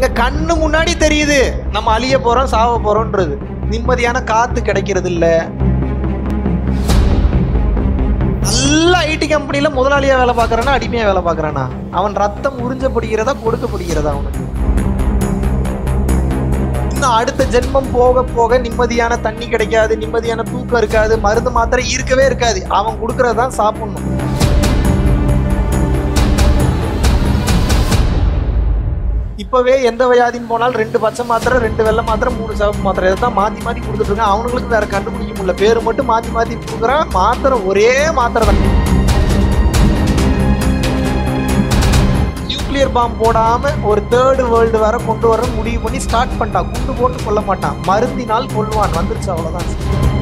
கண்ணு முன்னாடி தெரியுது நம்ம அழிய போறோம் சாவ போறோம்ன்றது நிம்மதியான காத்து கிடைக்கிறது இல்ல நல்ல ஐடி கம்பெனில முதலாளியா வேலை பார்க்கறானா அடிமையா வேலை பார்க்கறானா அவன் ரத்தம் உறிஞ்சப்படுகிறதா கொடுக்கப்படுகிறதா அவனுக்கு இன்னும் அடுத்த ஜென்மம் போக போக நிம்மதியான தண்ணி கிடைக்காது நிம்மதியான தூக்கம் இருக்காது மருந்து மாத்திரை இருக்கவே இருக்காது அவன் கொடுக்கறதான் சாப்பிடணும் இப்பவே எந்த வியாதின்னு போனாலும் ரெண்டு பச்சை மாத்திரை ரெண்டு வெள்ளை மாத்திரை மூணு சிவப்பு மாத்திரை இதை தான் மாத்தி மாத்தி கொடுத்துட்டு இருக்கான் அவனுங்களுக்கு வேற கண்டுபிடிக்க முடியல பேரு மட்டும் மாத்தி மாத்தி கொடுக்குறான் மாத்திரை ஒரே மாத்திரை தான் நியூக்ளியர் பாம் போடாம ஒரு தேர்டு வேர்ல்டு வர கொண்டு வர முடிவு பண்ணி ஸ்டார்ட் பண்ணிட்டான் குண்டு போட்டு கொல்ல மாட்டான் மருந்தினால் கொல்வான் வந்துருச்சு அவ்வளவுதான்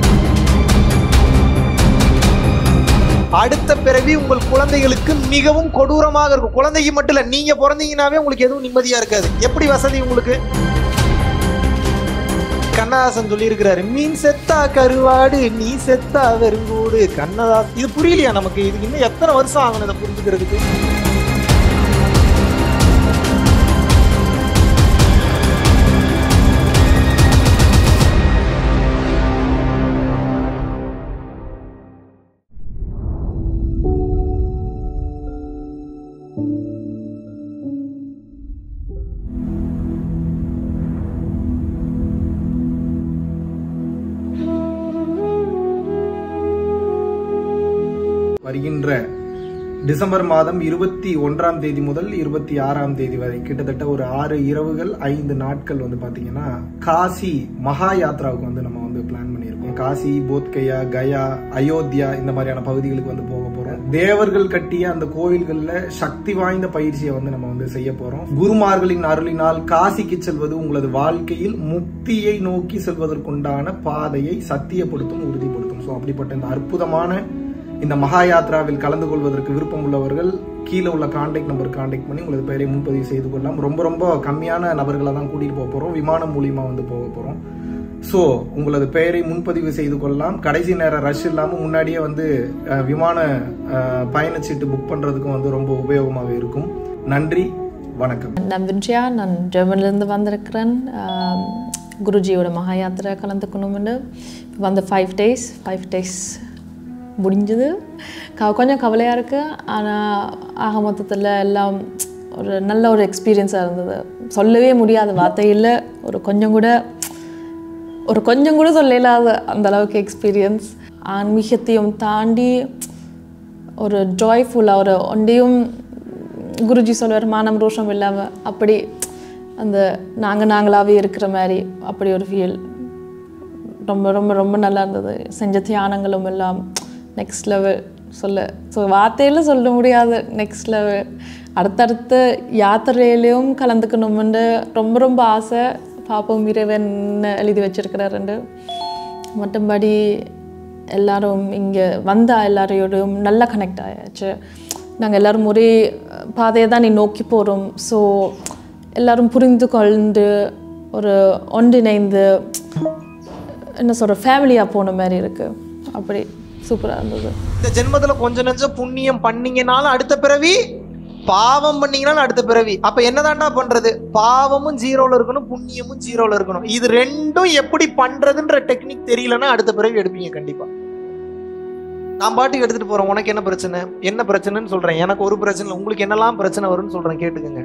அடுத்த பிறவி உங்கள் குழந்தைகளுக்கு மிகவும் கொடூரமாக இருக்கும் குழந்தைக்கு மட்டும் இல்ல நீங்க பிறந்தீங்கன்னாவே உங்களுக்கு எதுவும் நிம்மதியா இருக்காது எப்படி வசதி உங்களுக்கு கண்ணதாசன் சொல்லியிருக்கிறாரு மீன் செத்தா கருவாடு நீ செத்தா வெறுங்கூடு கண்ணதாசன் இது புரியலையா நமக்கு இது இன்னும் எத்தனை வருஷம் ஆகணும் இதை புரிஞ்சுக்கிறதுக்கு வருகின்ற டிசம்பர் மாதம் இருபத்தி ஒன்றாம் தேதி முதல் இருபத்தி ஆறாம் தேதி வரை கிட்டத்தட்ட ஒரு ஆறு இரவுகள் ஐந்து நாட்கள் வந்து பாத்தீங்கன்னா காசி மகா யாத்ராவுக்கு வந்து நம்ம வந்து பிளான் பண்ணியிருக்கோம் காசி போத்கயா கயா அயோத்தியா இந்த மாதிரியான பகுதிகளுக்கு வந்து போக போறோம் தேவர்கள் கட்டிய அந்த கோவில்கள்ல சக்தி வாய்ந்த பயிற்சியை வந்து நம்ம வந்து செய்ய போறோம் குருமார்களின் அருளினால் காசிக்கு செல்வது உங்களது வாழ்க்கையில் முக்தியை நோக்கி செல்வதற்குண்டான பாதையை சத்தியப்படுத்தும் உறுதிப்படுத்தும் ஸோ அப்படிப்பட்ட இந்த அற்புதமான இந்த மகா யாத்ராவில் கலந்து கொள்வதற்கு விருப்பம் உள்ளவர்கள் கீழே உள்ள கான்டாக்ட் நம்பர் கான்டாக்ட் பண்ணி உங்களது பெயரை முன்பதிவு செய்து கொள்ளலாம் ரொம்ப ரொம்ப கம்மியான நபர்களை தான் கூட்டிட்டு போக போறோம் விமானம் மூலியமா வந்து போக போறோம் ஸோ உங்களது பெயரை முன்பதிவு செய்து கொள்ளலாம் கடைசி நேரம் ரஷ் இல்லாமல் முன்னாடியே வந்து அஹ், விமான அஹ், பயணச்சீட்டு புக் பண்றதுக்கும் வந்து ரொம்ப உபயோகமாக இருக்கும் நன்றி வணக்கம் நான் வின்ட்ரியா நான் ஜெர்மனிலேருந்து வந்திருக்கிறேன் ஆம், குருஜியோட மகா யாத்திரை கலந்துக்கணும்னு வந்த ஃபைவ் டேஸ் ஃபைவ் டேஸ் முடிஞ்சது க கொஞ்சம் கவலையாக இருக்குது ஆனால் ஆக மொத்தத்தில் எல்லாம் ஒரு நல்ல ஒரு எக்ஸ்பீரியன்ஸாக இருந்தது சொல்லவே முடியாத வார்த்தையில் ஒரு கொஞ்சம் கூட ஒரு கொஞ்சம் கூட சொல்ல இல்லாத அந்த அளவுக்கு எக்ஸ்பீரியன்ஸ் ஆன்மீகத்தையும் தாண்டி ஒரு ஜாய்ஃபுல்லாக ஒரு ஒன்றையும் குருஜி சொல்வார் மானம் ரோஷம் இல்லாமல் அப்படி அந்த நாங்கள் நாங்களாகவே இருக்கிற மாதிரி அப்படி ஒரு ஃபீல் ரொம்ப ரொம்ப ரொம்ப நல்லா இருந்தது செஞ்ச தியானங்களும் எல்லாம் நெக்ஸ்ட் லெவல் சொல்ல ஸோ வார்த்தையில் சொல்ல முடியாது நெக்ஸ்ட் லெவல் அடுத்தடுத்த யாத்திரையிலையும் கலந்துக்கணும்னு ரொம்ப ரொம்ப ஆசை பாப்போம் இறைவன் என்ன எழுதி வச்சிருக்கிறாருண்டு மற்றபடி எல்லாரும் இங்கே வந்த எல்லாரையோடும் நல்லா கனெக்ட் ஆயாச்சு நாங்கள் எல்லாரும் ஒரே பாதையை தான் நீ நோக்கி போகிறோம் ஸோ எல்லாரும் புரிந்து கொண்டு ஒரு ஒன்றிணைந்து என்ன சொல்கிற ஃபேமிலியாக போன மாதிரி இருக்குது அப்படி சூப்பராக இருந்தது இந்த ஜென்மத்துல கொஞ்ச நெஞ்சம் புண்ணியம் பண்ணீங்கனாலும் அடுத்த பிறவி பாவம் பண்ணீங்கனாலும் அடுத்த பிறவி அப்ப என்னதான்டா பண்றது பாவமும் ஜீரோல இருக்கணும் புண்ணியமும் ஜீரோல இருக்கணும் இது ரெண்டும் எப்படி பண்றதுன்ற டெக்னிக் தெரியலன்னா அடுத்த பிறவி எடுப்பீங்க கண்டிப்பா நான் பாட்டுக்கு எடுத்துட்டு போறேன் உனக்கு என்ன பிரச்சனை என்ன பிரச்சனைன்னு சொல்றேன் எனக்கு ஒரு பிரச்சனை இல்லை. உங்களுக்கு என்னெல்லாம் பிரச்சனை வரும்னு சொல்றேன் கேட்டுக்கங்க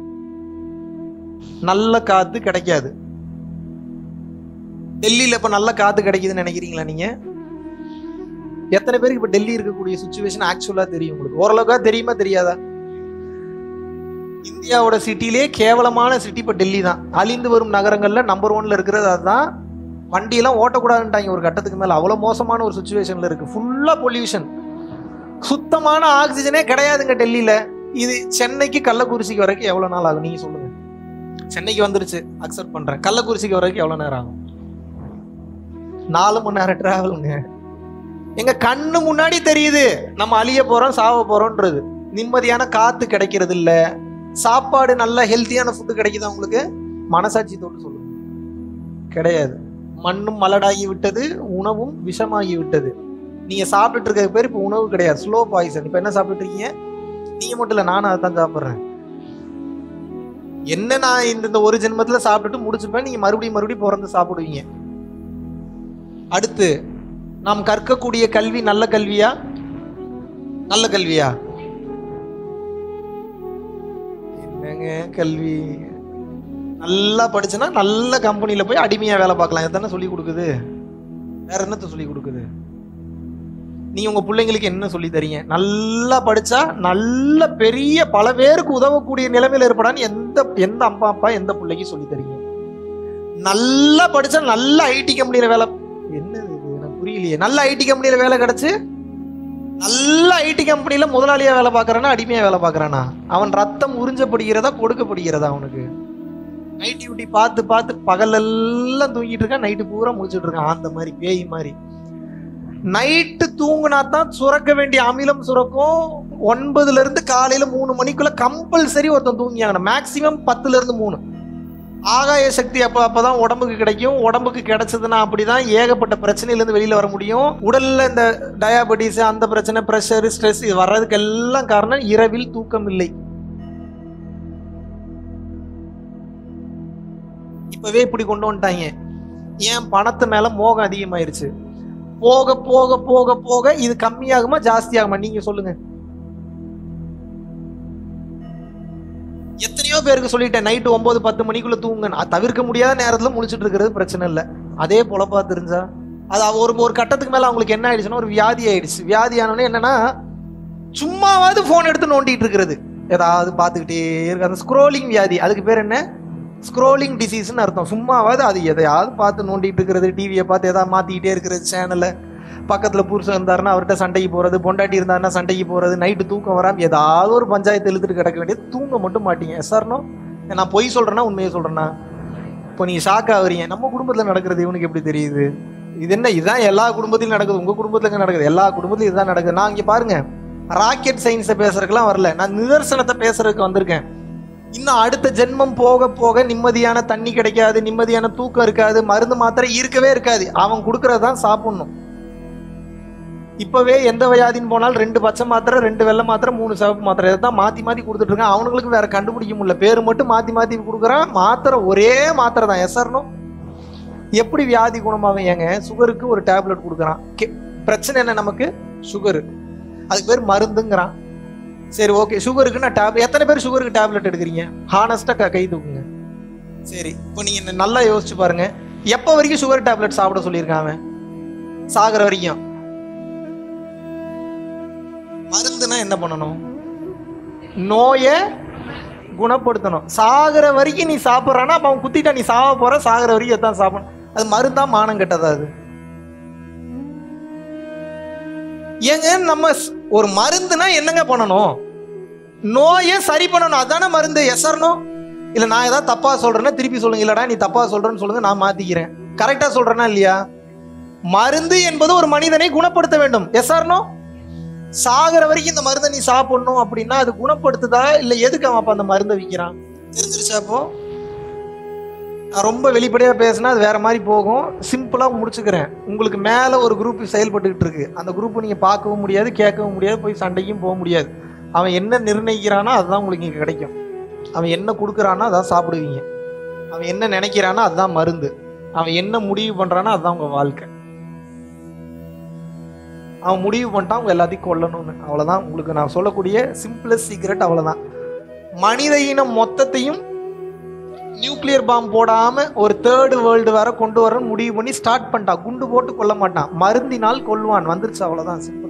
நல்ல காத்து கிடைக்காது டெல்லியில இப்ப நல்ல காத்து கிடைக்குதுன்னு நினைக்கிறீங்களா நீங்க எத்தனை பேருக்கு இப்ப டெல்லி இருக்கக்கூடிய சுச்சுவேஷன் ஆக்சுவலா தெரியும் உங்களுக்கு ஓரளவுக்கா தெரியுமா தெரியாதா இந்தியாவோட சிட்டிலே கேவலமான சிட்டி இப்ப டெல்லி தான் அழிந்து வரும் நகரங்கள்ல நம்பர் ஒன்ல இருக்கிறது அதுதான் வண்டியெல்லாம் ஓட்டக்கூடாதுன்ட்டாங்க ஒரு கட்டத்துக்கு மேல அவ்வளவு மோசமான ஒரு சுச்சுவேஷன்ல இருக்கு ஃபுல்லா பொல்யூஷன் சுத்தமான ஆக்சிஜனே கிடையாதுங்க டெல்லியில இது சென்னைக்கு கள்ளக்குறிச்சிக்கு வரைக்கும் எவ்வளவு நாள் ஆகும் நீங்க சொல்லுங்க சென்னைக்கு வந்துருச்சு அக்செப்ட் பண்றேன் கள்ளக்குறிச்சிக்கு வரைக்கும் எவ்வளவு நேரம் ஆகும் நாலு மணி நேரம் டிராவலுங்க எங்க கண்ணு முன்னாடி தெரியுது நம்ம அழிய போறோம் சாவ போறோம்ன்றது நிம்மதியான காத்து கிடைக்கிறது இல்ல சாப்பாடு நல்ல ஹெல்த்தியான ஃபுட்டு கிடைக்குதா உங்களுக்கு மனசாட்சி தொட்டு சொல்லுங்க கிடையாது மண்ணும் மலடாகி விட்டது உணவும் விஷமாகி விட்டது நீங்க சாப்பிட்டுட்டு இருக்க பேர் இப்ப உணவு கிடையாது ஸ்லோ பாய்சன் இப்ப என்ன சாப்பிட்டுட்டு இருக்கீங்க நீங்க மட்டும் இல்ல நானும் அதை தான் சாப்பிட்றேன் என்ன நான் இந்த இந்த ஒரு ஜென்மத்துல சாப்பிட்டுட்டு முடிச்சுப்பேன் நீங்க மறுபடியும் மறுபடியும் பிறந்து சாப்பிடுவீங்க அடுத்து நாம் கற்கக்கூடிய கல்வி நல்ல கல்வியா நல்ல கல்வியா என்னங்க கல்வி நல்லா படிச்சுன்னா நல்ல கம்பெனில போய் அடிமையா வேலை பார்க்கலாம் எதானே சொல்லி கொடுக்குது வேற என்னத்த சொல்லி கொடுக்குது நீங்க உங்க பிள்ளைங்களுக்கு என்ன சொல்லி தரீங்க நல்லா படிச்சா நல்ல பெரிய பல பேருக்கு உதவக்கூடிய நிலைமையில இருப்படான்னு எந்த எந்த அம்மா அப்பா எந்த பிள்ளைக்கு சொல்லி தரீங்க நல்லா படிச்சா நல்ல ஐடி கம்பெனியில வேலை என்னது இது எனக்கு புரியலையே நல்ல ஐடி கம்பெனியில வேலை கிடைச்சு நல்ல ஐடி கம்பெனில முதலாளியா வேலை பார்க்கறானா அடிமையா வேலை பார்க்கறானா அவன் ரத்தம் உறிஞ்சப்படுகிறதா கொடுக்கப்படுகிறதா அவனுக்கு நைட் டியூட்டி பார்த்து பார்த்து பகல் எல்லாம் தூங்கிட்டு இருக்கான் நைட்டு பூரா முடிச்சுட்டு இருக்கான் அந்த மாதிரி பேய் மாதிரி நைட்டு தூங்குனா தான் சுரக்க வேண்டிய அமிலம் சுரக்கும் ஒன்பதுல இருந்து காலையில மூணு மணிக்குள்ள கம்பல்சரி ஒருத்தன் தூங்கியாகணும் மேக்சிமம் பத்துல இருந்து மூணு ஆகாய சக்தி அப்ப அப்பதான் உடம்புக்கு கிடைக்கும் உடம்புக்கு கிடைச்சதுன்னா அப்படிதான் ஏகப்பட்ட பிரச்சனையில இருந்து வெளியில வர முடியும் உடல்ல இந்த டயாபெட்டிஸ் அந்த பிரச்சனை பிரஷர் ஸ்ட்ரெஸ் இது வர்றதுக்கு எல்லாம் காரணம் இரவில் தூக்கம் இல்லை இப்பவே இப்படி கொண்டு வந்துட்டாங்க ஏன் பணத்து மேல மோகம் அதிகமாயிருச்சு போக போக போக போக இது கம்மியாகுமா ஜாஸ்தியாகுமா நீங்க சொல்லுங்க எத்தனையோ பேருக்கு சொல்லிட்டேன் நைட்டு ஒன்பது பத்து மணிக்குள்ள தூங்குங்க அது தவிர்க்க முடியாத நேரத்துல முழிச்சிட்டு இருக்கிறது பிரச்சனை இல்லை அதே பொழப்பா தெரிஞ்சா அது அவ- ஒரு ஒரு கட்டத்துக்கு மேல அவங்களுக்கு என்ன ஆயிடுச்சுன்னா ஒரு வியாதி ஆயிடுச்சு வியாதி ஆனோடனே என்னன்னா சும்மாவாவது போன் எடுத்து நோண்டிட்டு இருக்கிறது ஏதாவது பார்த்துக்கிட்டே இருக்கு அந்த ஸ்க்ரோலிங் வியாதி அதுக்கு பேர் என்ன ஸ்க்ரோலிங் டிசீஸ்னு அர்த்தம் சும்மாவாவது அது எதையாவது பார்த்து நோண்டிட்டு இருக்கிறது டிவியை பார்த்து எதாவது மாத்திக்கிட்டே இருக்கிறது சேனலை பக்கத்துல புருஷன் இருந்தாருன்னா அவர்கிட்ட சண்டைக்கு போறது பொண்டாட்டி இருந்தாருன்னா சண்டைக்கு போறது நைட்டு தூக்கம் வராம ஏதாவது ஒரு பஞ்சாயத்து இழுத்துட்டு கிடக்க வேண்டியது தூங்க மட்டும் மாட்டீங்க சார்னோ நான் பொய் சொல்றேன்னா உண்மையை சொல்றேன்னா இப்போ நீங்க ஷாக் ஆகுறீங்க நம்ம குடும்பத்துல நடக்கிறது இவனுக்கு எப்படி தெரியுது இது என்ன இதுதான் எல்லா குடும்பத்திலும் நடக்குது உங்க குடும்பத்துல எங்க நடக்குது எல்லா குடும்பத்திலும் இதுதான் நடக்குது நான் இங்க பாருங்க ராக்கெட் சயின்ஸை பேசுறதுக்கெல்லாம் வரல நான் நிதர்சனத்தை பேசுறதுக்கு வந்திருக்கேன் இன்னும் அடுத்த ஜென்மம் போக போக நிம்மதியான தண்ணி கிடைக்காது நிம்மதியான தூக்கம் இருக்காது மருந்து மாத்திரை இருக்கவே இருக்காது அவன் கொடுக்கறதான் சாப்பிடணும் இப்பவே எந்த வியாதின்னு போனாலும் ரெண்டு பச்சை மாத்திரை ரெண்டு வெள்ளை மாத்திரை மூணு சிவப்பு மாத்திரை இதை தான் மாத்தி மாத்தி கொடுத்துட்டு இருக்கான் அவனுங்களுக்கு வேற கண்டுபிடிக்க முடியல பேர் மட்டும் மாத்தி மாத்தி கொடுக்குறான் மாத்திரை ஒரே மாத்திரை தான் எஸ்ஆர்னோ எப்படி வியாதி குணமாகும் ஏங்க சுகருக்கு ஒரு டேப்லெட் கொடுக்குறான் கே- பிரச்சனை என்ன நமக்கு சுகரு அதுக்கு பேர் மருந்துங்கிறான் சரி ஓகே சுகருக்கு நான் டேப் எத்தனை பேர் சுகருக்கு டேப்லெட் எடுக்கிறீங்க ஹானஸ்டா கை தூக்குங்க சரி இப்போ நீங்க நல்லா யோசிச்சு பாருங்க எப்போ வரைக்கும் சுகர் டேப்லெட் சாப்பிட சொல்லியிருக்கான் அவன் சாகுற வரைக்கும் மருந்துனா என்ன பண்ணணும் நோயை குணப்படுத்தணும் சாகுற வரைக்கும் நீ சாப்பிட்றானா அப்ப அவன் குத்திட்டா நீ சாவ போற சாகுற வரைக்கும் எதான் சாப்பிடணும் அது மருந்தா மானம் கெட்டதா அது ஏங்க நம்ம ஸ்- ஒரு மருந்துனா என்னங்க பண்ணணும் நோயை சரி பண்ணணும் அதானே மருந்து எஸ்ஆர்னோ இல்ல நான் ஏதாவது தப்பா சொல்றேன்னா திருப்பி சொல்லுங்க இல்லடா நீ தப்பா சொல்றேன்னு சொல்லுங்க நான் மாத்திக்கிறேன் கரெக்டா சொல்றேனா இல்லையா மருந்து என்பது ஒரு மனிதனை குணப்படுத்த வேண்டும் எஸ்ஆர்னோ சாகிற வரைக்கும் இந்த மருந்தை நீ சாப்பிடணும் அப்படின்னா அது குணப்படுத்துதா இல்ல எதுக்கு அவன் அப்ப அந்த மருந்தை விற்கிறான் தெரிஞ்சிருச்சா அப்போ நான் ரொம்ப வெளிப்படையா பேசினா அது வேற மாதிரி போகும் சிம்பிளா முடிச்சுக்கிறேன் உங்களுக்கு மேல ஒரு குரூப் செயல்பட்டுக்கிட்டு இருக்கு அந்த குரூப் நீங்க பார்க்கவும் முடியாது கேட்கவும் முடியாது போய் சண்டைக்கும் போக முடியாது அவன் என்ன நிர்ணயிக்கிறானோ அதுதான் உங்களுக்கு இங்க கிடைக்கும் அவன் என்ன கொடுக்குறானோ அதான் சாப்பிடுவீங்க அவன் என்ன நினைக்கிறானோ அதுதான் மருந்து அவன் என்ன முடிவு பண்றானோ அதுதான் உங்க வாழ்க்கை அவன் முடிவு பண்ணிட்டான் உங்க எல்லாத்தையும் கொல்லணும்னு அவ்வளவுதான் உங்களுக்கு நான் சொல்லக்கூடிய சிம்பிளஸ்ட் சீக்ரெட் அவ்வளவுதான் மனித இனம் மொத்தத்தையும் நியூக்ளியர் பாம் போடாம ஒரு தேர்டு வேர்ல்டு வர கொண்டு வரணும்னு முடிவு பண்ணி ஸ்டார்ட் பண்ணிட்டான் குண்டு போட்டு கொல்ல மாட்டான் மருந்தினால் கொல்வான் வந்துருச்சு அவ்வளவுதான் சிம்பிள்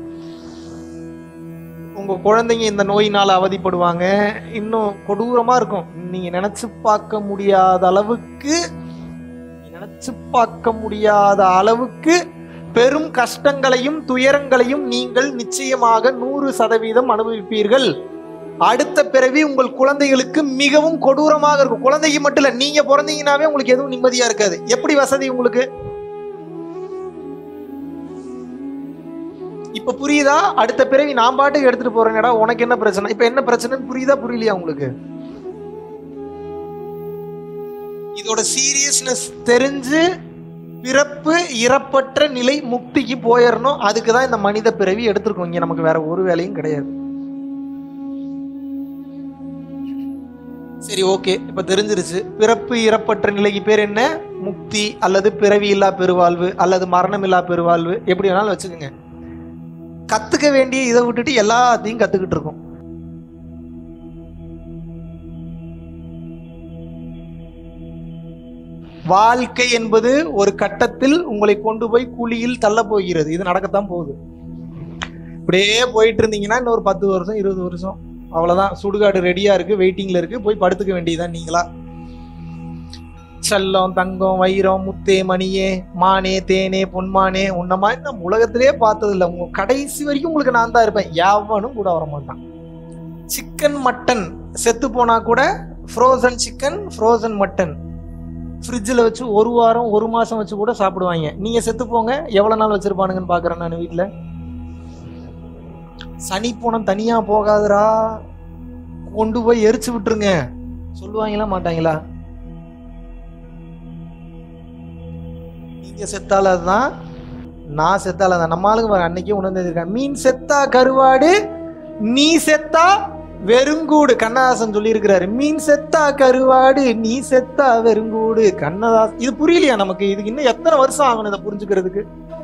உங்க குழந்தைங்க இந்த நோயினால் அவதிப்படுவாங்க இன்னும் கொடூரமா இருக்கும் நீங்க நினைச்சு பார்க்க முடியாத அளவுக்கு நினைச்சு பார்க்க முடியாத அளவுக்கு பெரும் கஷ்டங்களையும் துயரங்களையும் நீங்கள் நிச்சயமாக நூறு சதவீதம் அனுபவிப்பீர்கள் அடுத்த பிறவி உங்கள் குழந்தைகளுக்கு மிகவும் கொடூரமாக இருக்கும் குழந்தைக்கு மட்டும் இல்ல நீங்க பிறந்தீங்கன்னாவே உங்களுக்கு எதுவும் நிம்மதியா இருக்காது எப்படி வசதி உங்களுக்கு இப்ப புரியுதா அடுத்த பிறவி நான் பாட்டுக்கு எடுத்துட்டு போறேனடா உனக்கு என்ன பிரச்சனை இப்ப என்ன பிரச்சனைன்னு புரியுதா புரியலையா உங்களுக்கு இதோட சீரியஸ்னஸ் தெரிஞ்சு பிறப்பு இறப்பற்ற நிலை முக்திக்கு போயிடணும் அதுக்கு தான் இந்த மனித பிறவி எடுத்திருக்கோம் இங்க நமக்கு வேற ஒரு வேலையும் கிடையாது சரி ஓகே இப்ப தெரிஞ்சிருச்சு பிறப்பு இறப்பற்ற நிலைக்கு பேர் என்ன முக்தி அல்லது பிறவி இல்லா பெருவாழ்வு அல்லது மரணம் இல்லா பெருவாழ்வு எப்படி வேணாலும் வச்சுக்கோங்க கத்துக்க வேண்டிய இதை விட்டுட்டு எல்லாத்தையும் கத்துக்கிட்டு இருக்கோம் வாழ்க்கை என்பது ஒரு கட்டத்தில் உங்களை கொண்டு போய் குழியில் தள்ள போகிறது இது நடக்கத்தான் போகுது இப்படியே போயிட்டு இருந்தீங்கன்னா இன்னொரு பத்து வருஷம் இருபது வருஷம் அவ்வளவுதான் சுடுகாடு ரெடியா இருக்கு வெயிட்டிங்ல இருக்கு போய் படுத்துக்க வேண்டியதுதான் நீங்களா செல்லம் தங்கம் வைரம் முத்தே மணியே மானே தேனே பொன்மானே உன்ன மாதிரி நம்ம உலகத்திலே பார்த்தது இல்லை உங்க கடைசி வரைக்கும் உங்களுக்கு நான் தான் இருப்பேன் எவனும் கூட வர மாட்டான் சிக்கன் மட்டன் செத்து போனா கூட ஃப்ரோசன் சிக்கன் ஃப்ரோசன் மட்டன் ஃப்ரிட்ஜில் வச்சு ஒரு வாரம் ஒரு மாசம் வச்சு கூட சாப்பிடுவாங்க நீங்க செத்து போங்க எவ்வளவு நாள் வச்சிருப்பானுங்கன்னு பாக்குறேன் நான் வீட்டுல சனி போனம் தனியா போகாதுடா கொண்டு போய் எரிச்சு விட்டுருங்க சொல்லுவாங்களா மாட்டாங்களா நீங்க செத்தால அதுதான் நான் செத்தால தான் நம்ம ஆளுங்க பாருங்க, அன்னைக்கே உணர்ந்திருக்கேன் மீன் செத்தா கருவாடு நீ செத்தா வெறுங்கூடு கண்ணதாசன் சொல்லியிருக்கிறாரு மீன் செத்தா கருவாடு நீ செத்தா வெறுங்கூடு கண்ணதாசன் இது புரியலையா நமக்கு இதுக்கு இன்னும் எத்தனை வருஷம் ஆகணும் இதை புரிஞ்சுக்கிறதுக்கு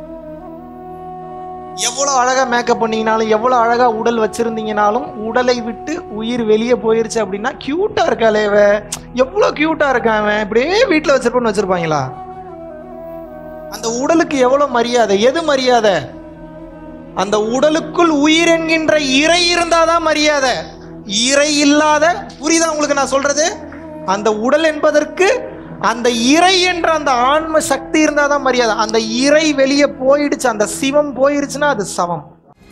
எவ்வளவு அழகா மேக்கப் பண்ணீங்கனாலும் எவ்வளவு அழகா உடல் வச்சிருந்தீங்கனாலும் உடலை விட்டு உயிர் வெளியே போயிருச்சு அப்படின்னா கியூட்டா இருக்காளே இவ எவ்வளவு கியூட்டா இருக்கான் அவன் இப்படியே வீட்டுல வச்சிருப்பேன்னு வச்சிருப்பாங்களா அந்த உடலுக்கு எவ்வளவு மரியாதை எது மரியாதை அந்த உடலுக்குள் உயிர் என்கின்ற இறை இருந்தாதான் மரியாதை இறை இல்லாத புரியுதா உங்களுக்கு நான் சொல்றது அந்த உடல் என்பதற்கு அந்த இறை என்ற அந்த ஆன்ம சக்தி இருந்தாதான் மரியாதை அந்த இறை வெளியே போயிடுச்சு அந்த சிவம் போயிருச்சுன்னா அது சவம்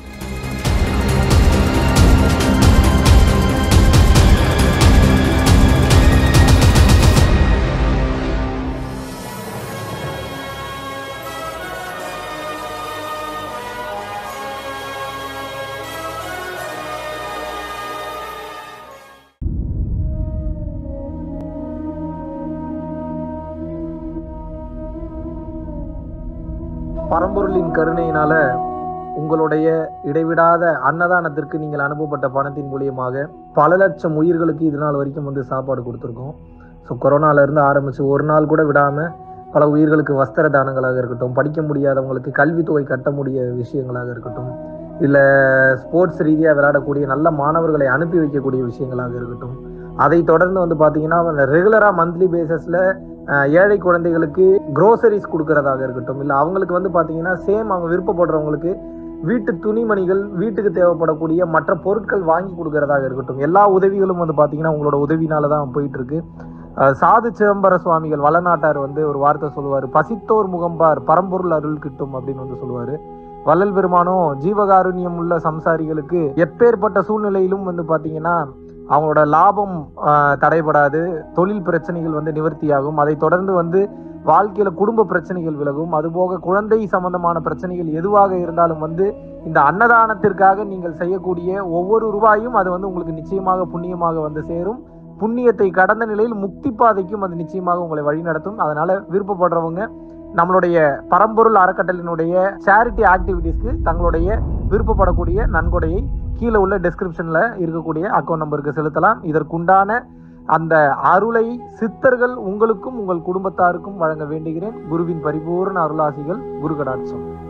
பரம்பொருளின் கருணையினால உங்களுடைய இடைவிடாத அன்னதானத்திற்கு நீங்கள் அனுப்பப்பட்ட பணத்தின் மூலியமாக பல லட்சம் உயிர்களுக்கு இது நாள் வரைக்கும் வந்து சாப்பாடு கொடுத்துருக்கோம் ஸோ கொரோனால இருந்து ஆரம்பிச்சு ஒரு நாள் கூட விடாம பல உயிர்களுக்கு வஸ்திர தானங்களாக இருக்கட்டும் படிக்க முடியாதவங்களுக்கு கல்வித்தொகை கட்ட முடிய விஷயங்களாக இருக்கட்டும் இல்லை ஸ்போர்ட்ஸ் ரீதியாக விளையாடக்கூடிய நல்ல மாணவர்களை அனுப்பி வைக்கக்கூடிய விஷயங்களாக இருக்கட்டும் அதை தொடர்ந்து வந்து பார்த்தீங்கன்னா ரெகுலராக மந்த்லி பேசிஸில் ஏழை குழந்தைகளுக்கு க்ரோசரிஸ் கொடுக்கறதாக இருக்கட்டும் இல்லை அவங்களுக்கு வந்து பார்த்தீங்கன்னா சேம் அவங்க விருப்பப்படுறவங்களுக்கு வீட்டு துணிமணிகள் வீட்டுக்கு தேவைப்படக்கூடிய மற்ற பொருட்கள் வாங்கி கொடுக்கறதாக இருக்கட்டும் எல்லா உதவிகளும் வந்து பார்த்தீங்கன்னா உங்களோட உதவினால தான் போயிட்டு இருக்கு அஹ் சாது சிதம்பர சுவாமிகள் வளநாட்டார் வந்து ஒரு வார்த்தை சொல்லுவார் பசித்தோர் முகம்பார் பரம்பொருள் அருள் கிட்டும் அப்படின்னு வந்து சொல்லுவாரு வள்ளல் பெருமானும் ஜீவகாருண்யம் உள்ள சம்சாரிகளுக்கு எப்பேற்பட்ட சூழ்நிலையிலும் வந்து பார்த்தீங்கன்னா அவங்களோட லாபம் ஆஹ், தடைபடாது தொழில் பிரச்சனைகள் வந்து நிவர்த்தியாகும் அதை தொடர்ந்து வந்து வாழ்க்கையில குடும்ப பிரச்சனைகள் விலகும் அதுபோக குழந்தை சம்பந்தமான பிரச்சனைகள் எதுவாக இருந்தாலும் வந்து இந்த அன்னதானத்திற்காக நீங்கள் செய்யக்கூடிய ஒவ்வொரு ரூபாயும் அது வந்து உங்களுக்கு நிச்சயமாக புண்ணியமாக வந்து சேரும் புண்ணியத்தை கடந்த நிலையில் முக்தி பாதைக்கும் அது நிச்சயமாக உங்களை வழிநடத்தும் அதனால விருப்பப்படுறவங்க நம்மளுடைய பரம்பொருள் அறக்கட்டளினுடைய சேரிட்டி ஆக்டிவிட்டீஸ்க்கு தங்களுடைய விருப்பப்படக்கூடிய நன்கொடையை கீழே உள்ள டெஸ்கிரிப்ஷன்ல இருக்கக்கூடிய அக்கௌண்ட் நம்பருக்கு செலுத்தலாம் இதற்குண்டான அந்த அருளை சித்தர்கள் உங்களுக்கும் உங்கள் குடும்பத்தாருக்கும் வழங்க வேண்டுகிறேன் குருவின் பரிபூர்ண அருளாசிகள் குரு கடாட்சம்